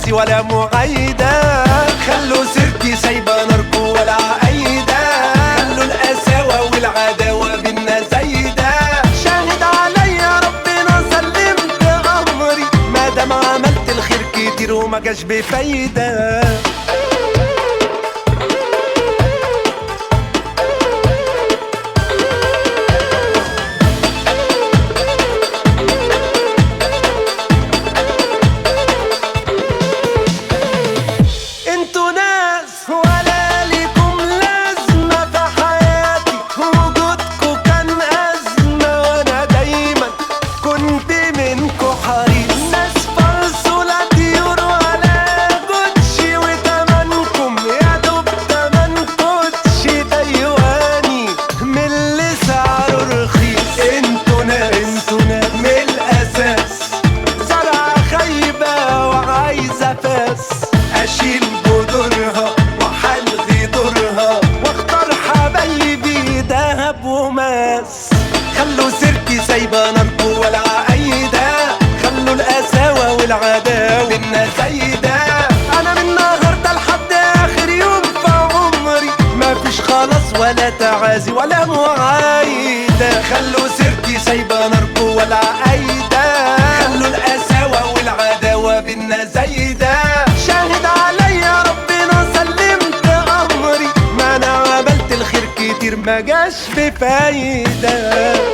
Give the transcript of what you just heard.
تعازي ولا معايدة خلوا سيرتي سايبة ناركو ولا عايدة خلوا القساوة والعداوة بينا زايدة شاهد عليا ربنا سلمت أمري ما دام عملت الخير كتير وما جاش بفايدة انتوا ناس ولا ليكم لازمة في حياتي وجودكوا كان أزمة وأنا دايما كنت منكوا حريص ناس فرسولة طيور ولا جوتشي وتمنكم يا دوب تمن كوتشي ديواني من اللي سعره رخيص انتوا ناس انتوا ناس من الأساس زرع خيبة وعايزة فاس أشيل جذورها وحلغي دورها واختار حبايبي دهب وماس خلوا سيرتي سايبة ناركو ولا عايدة خلوا القساوة والعداوة بينا زايدة أنا من النهاردة لحد آخر يوم في عمري مفيش خلاص ولا تعازي ولا معايدة خلوا سيرتي سايبة ناركو ولا عايدة خلوا القساوة والعداوة بينا زايدة شاهد عليا ربنا سلمت أمري ما أنا عملت الخير كتير ما جاش بفايدة